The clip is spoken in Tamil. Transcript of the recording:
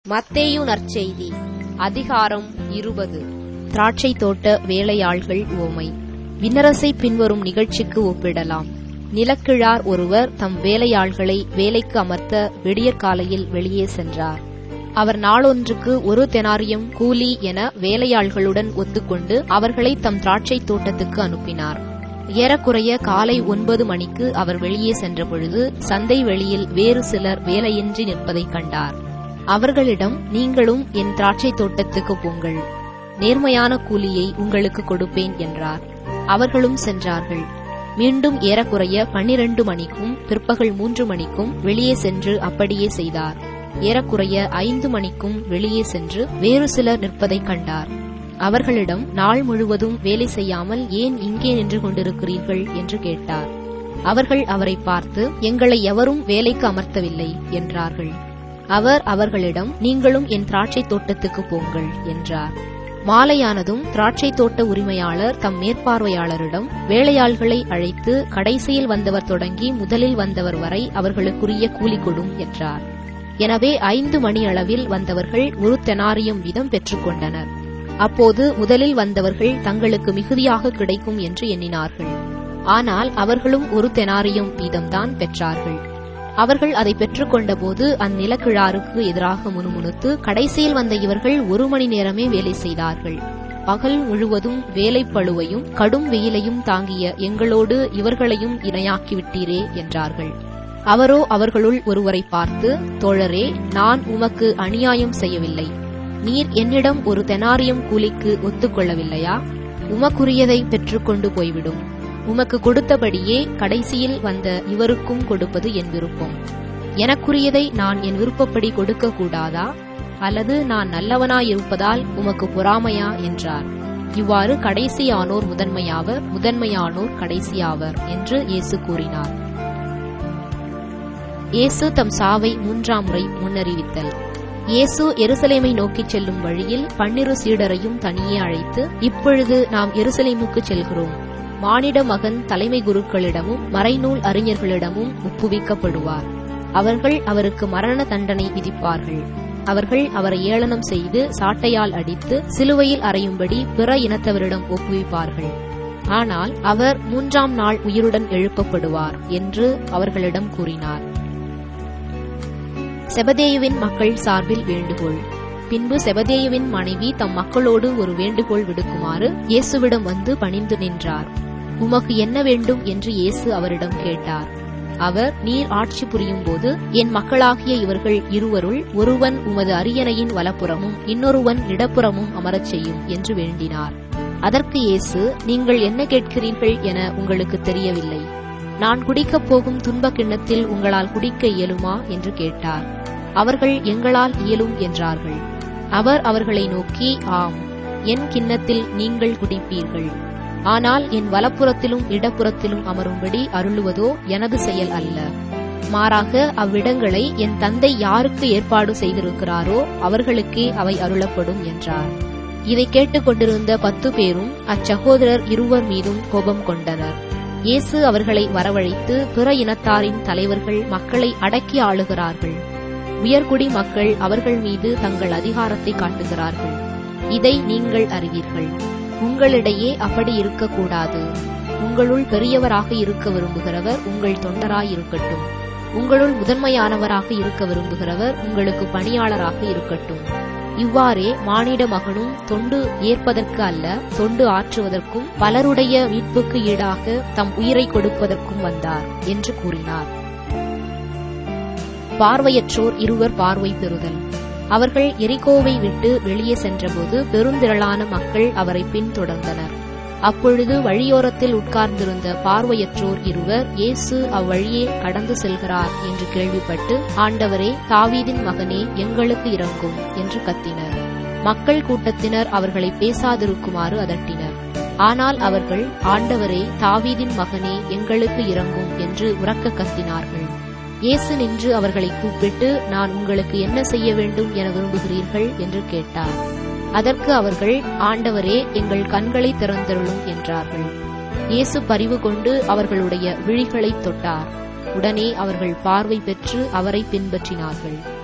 மத்தேயு நற்செய்தி அதிகாரம் இருபது திராட்சை தோட்ட வேலையாள்கள் ஓமை விண்ணரசை பின்வரும் நிகழ்ச்சிக்கு ஒப்பிடலாம் நிலக்கிழார் ஒருவர் தம் வேலையாள்களை வேலைக்கு அமர்த்த விடியற்காலையில் வெளியே சென்றார் அவர் நாளொன்றுக்கு ஒரு தெனாரியம் கூலி என வேலையாள்களுடன் ஒத்துக்கொண்டு அவர்களை தம் திராட்சை தோட்டத்துக்கு அனுப்பினார் ஏறக்குறைய காலை ஒன்பது மணிக்கு அவர் வெளியே சென்றபொழுது சந்தை வெளியில் வேறு சிலர் வேலையின்றி நிற்பதைக் கண்டார் அவர்களிடம் நீங்களும் என் திராட்சை தோட்டத்துக்கு போங்கள் நேர்மையான கூலியை உங்களுக்கு கொடுப்பேன் என்றார் அவர்களும் சென்றார்கள் மீண்டும் ஏறக்குறைய பன்னிரண்டு மணிக்கும் பிற்பகல் மூன்று மணிக்கும் வெளியே சென்று அப்படியே செய்தார் ஏறக்குறைய ஐந்து மணிக்கும் வெளியே சென்று வேறு சிலர் நிற்பதைக் கண்டார் அவர்களிடம் நாள் முழுவதும் வேலை செய்யாமல் ஏன் இங்கே நின்று கொண்டிருக்கிறீர்கள் என்று கேட்டார் அவர்கள் அவரை பார்த்து எங்களை எவரும் வேலைக்கு அமர்த்தவில்லை என்றார்கள் அவர் அவர்களிடம் நீங்களும் என் திராட்சை தோட்டத்துக்கு போங்கள் என்றார் மாலையானதும் திராட்சை தோட்ட உரிமையாளர் தம் மேற்பார்வையாளரிடம் வேலையாள்களை அழைத்து கடைசியில் வந்தவர் தொடங்கி முதலில் வந்தவர் வரை அவர்களுக்குரிய கூலி கொடும் என்றார் எனவே ஐந்து மணி அளவில் வந்தவர்கள் ஒரு தெனாரியம் வீதம் பெற்றுக்கொண்டனர் அப்போது முதலில் வந்தவர்கள் தங்களுக்கு மிகுதியாக கிடைக்கும் என்று எண்ணினார்கள் ஆனால் அவர்களும் ஒரு தெனாரியம் வீதம்தான் பெற்றார்கள் அவர்கள் அதை பெற்றுக்கொண்டபோது அந்நிலக்கிழாருக்கு எதிராக முணுமுணுத்து கடைசியில் வந்த இவர்கள் ஒரு மணி நேரமே வேலை செய்தார்கள் பகல் முழுவதும் வேலைப்பழுவையும் கடும் வெயிலையும் தாங்கிய எங்களோடு இவர்களையும் இணையாக்கிவிட்டீரே என்றார்கள் அவரோ அவர்களுள் ஒருவரை பார்த்து தோழரே நான் உமக்கு அநியாயம் செய்யவில்லை நீர் என்னிடம் ஒரு தெனாரியம் கூலிக்கு ஒத்துக்கொள்ளவில்லையா உமக்குரியதை பெற்றுக்கொண்டு போய்விடும் உமக்கு கொடுத்தபடியே கடைசியில் வந்த இவருக்கும் கொடுப்பது என் விருப்பம் எனக்குரியதை நான் என் விருப்பப்படி கொடுக்க கூடாதா அல்லது நான் நல்லவனாயிருப்பதால் உமக்கு பொறாமையா என்றார் இவ்வாறு கடைசியானோர் முதன்மையாவர் முதன்மையானோர் கடைசியாவர் என்று இயேசு கூறினார் இயேசு தம் சாவை மூன்றாம் முறை முன்னறிவித்தல் இயேசு எருசலேமை நோக்கிச் செல்லும் வழியில் பன்னிரு சீடரையும் தனியே அழைத்து இப்பொழுது நாம் எருசலேமுக்கு செல்கிறோம் மானிட மகன் தலைமை குருக்களிடமும் மறைநூல் அறிஞர்களிடமும் ஒப்புவிக்கப்படுவார் அவர்கள் அவருக்கு மரண தண்டனை விதிப்பார்கள் அவர்கள் அவரை ஏளனம் செய்து சாட்டையால் அடித்து சிலுவையில் அறையும்படி பிற இனத்தவரிடம் ஒப்புவிப்பார்கள் ஆனால் அவர் மூன்றாம் நாள் உயிருடன் எழுப்பப்படுவார் என்று அவர்களிடம் கூறினார் செபதேயுவின் மக்கள் சார்பில் வேண்டுகோள் பின்பு செபதேயுவின் மனைவி தம் மக்களோடு ஒரு வேண்டுகோள் விடுக்குமாறு இயேசுவிடம் வந்து பணிந்து நின்றார் உமக்கு என்ன வேண்டும் என்று இயேசு அவரிடம் கேட்டார் அவர் நீர் ஆட்சி புரியும் போது என் மக்களாகிய இவர்கள் இருவருள் ஒருவன் உமது அரியணையின் வலப்புறமும் இன்னொருவன் இடப்புறமும் அமரச் செய்யும் என்று வேண்டினார் அதற்கு இயேசு நீங்கள் என்ன கேட்கிறீர்கள் என உங்களுக்கு தெரியவில்லை நான் குடிக்கப் போகும் துன்பக் கிண்ணத்தில் உங்களால் குடிக்க இயலுமா என்று கேட்டார் அவர்கள் எங்களால் இயலும் என்றார்கள் அவர் அவர்களை நோக்கி ஆம் என் கிண்ணத்தில் நீங்கள் குடிப்பீர்கள் ஆனால் என் வலப்புறத்திலும் இடப்புறத்திலும் அமரும்படி அருளுவதோ எனது செயல் அல்ல மாறாக அவ்விடங்களை என் தந்தை யாருக்கு ஏற்பாடு செய்திருக்கிறாரோ அவர்களுக்கே அவை அருளப்படும் என்றார் இதை கேட்டுக்கொண்டிருந்த பத்து பேரும் அச்சகோதரர் இருவர் மீதும் கோபம் கொண்டனர் இயேசு அவர்களை வரவழைத்து பிற இனத்தாரின் தலைவர்கள் மக்களை அடக்கி ஆளுகிறார்கள் உயர்குடி மக்கள் அவர்கள் மீது தங்கள் அதிகாரத்தை காட்டுகிறார்கள் இதை நீங்கள் அறிவீர்கள் உங்களிடையே அப்படி இருக்கக்கூடாது உங்களுள் பெரியவராக இருக்க விரும்புகிறவர் உங்கள் தொண்டராய் இருக்கட்டும் உங்களுள் முதன்மையானவராக இருக்க விரும்புகிறவர் உங்களுக்கு பணியாளராக இருக்கட்டும் இவ்வாறே மானிட மகனும் தொண்டு ஏற்பதற்கு அல்ல தொண்டு ஆற்றுவதற்கும் பலருடைய மீட்புக்கு ஈடாக தம் உயிரை கொடுப்பதற்கும் வந்தார் என்று கூறினார் பார்வையற்றோர் இருவர் பார்வை பெறுதல் அவர்கள் எரிகோவை விட்டு வெளியே சென்றபோது பெருந்திரளான மக்கள் அவரை பின்தொடர்ந்தனர் அப்பொழுது வழியோரத்தில் உட்கார்ந்திருந்த பார்வையற்றோர் இருவர் இயேசு அவ்வழியே கடந்து செல்கிறார் என்று கேள்விப்பட்டு ஆண்டவரே தாவீதின் மகனே எங்களுக்கு இறங்கும் என்று கத்தினர் மக்கள் கூட்டத்தினர் அவர்களை பேசாதிருக்குமாறு அதட்டினர் ஆனால் அவர்கள் ஆண்டவரே தாவீதின் மகனே எங்களுக்கு இறங்கும் என்று உறக்க கத்தினார்கள் இயேசு நின்று அவர்களை கூப்பிட்டு நான் உங்களுக்கு என்ன செய்ய வேண்டும் என விரும்புகிறீர்கள் என்று கேட்டார் அதற்கு அவர்கள் ஆண்டவரே எங்கள் கண்களை திறந்தருளும் என்றார்கள் இயேசு பரிவு கொண்டு அவர்களுடைய விழிகளை தொட்டார் உடனே அவர்கள் பார்வை பெற்று அவரை பின்பற்றினார்கள்